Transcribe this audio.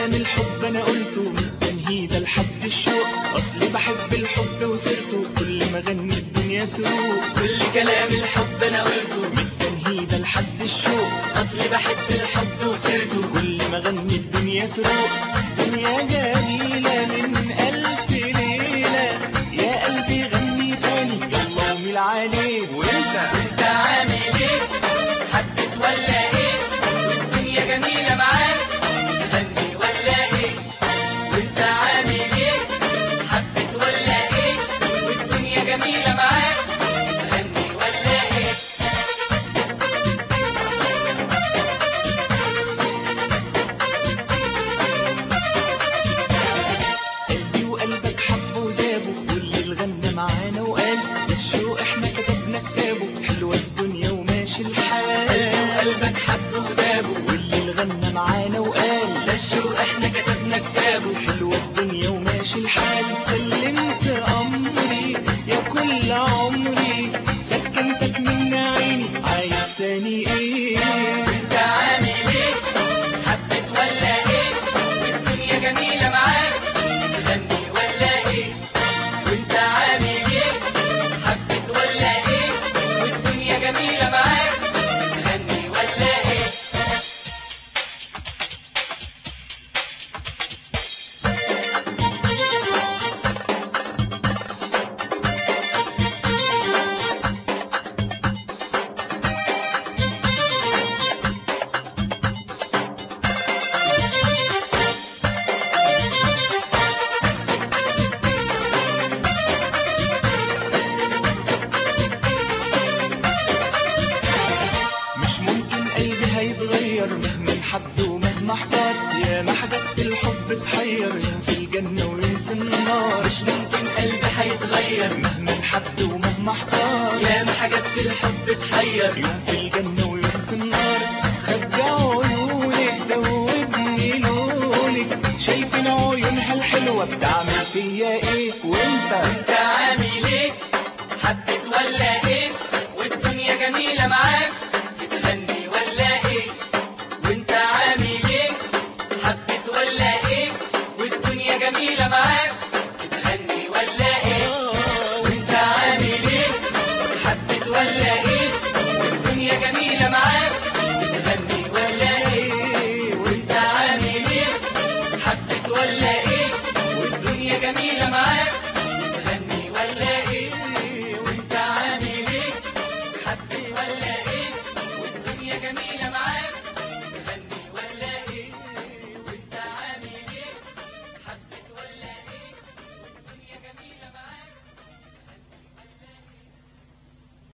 كلام الحب انا قلته من تنهيده لحد الشوق اصلي بحب الحب وسيرته كل ما غني الدنيا تروق كل كلام الحب انا قلته من تنهيده لحد الشوق اصلي بحب الحب وسيرته كل ما غني الدنيا تروق دنيا جميلة من ألف ليلة يا قلبي غني تاني يلا وميل عليك وانت انت عامل ايه حبت ولا ايه والدنيا جميلة معاك تغني ولا ايه وانت عامل ايه حبت ولا ايه والدنيا جميلة معاك تغني ولا ايه قلبي وقلبك حبوا ودابوا واللي الغنى معانا وقال ده الشوق احنا كتبنا كتابه حلوة الدنيا وماشي الحال قلبك حب ودابه واللي الغنى معانا وقال ده الشوق احنا كتبنا كتابه حلوة الدنيا وماشي الحال سلمت أمري يا كل عمري سكنتك من عيني عايز تاني ايه انت عامل ايه حبت ولا ايه والدنيا جميلة معاك تغني ولا ايه وانت عامل ايه حبت ولا ايه والدنيا جميلة معاك تغني ولا ايه مش ممكن قلبي هيتغير مهما حب ومهما احتار يا ما حاجات في الحب تحير يوم في الجنة ويوم في النار مش ممكن قلبي هيتغير مهما حب ومهما احتار ياما حاجات في الحب تحير يوم في الجنة ويوم في النار خدع عيونك دوبني لونك شايفين عيونها الحلوة بتعمل فيا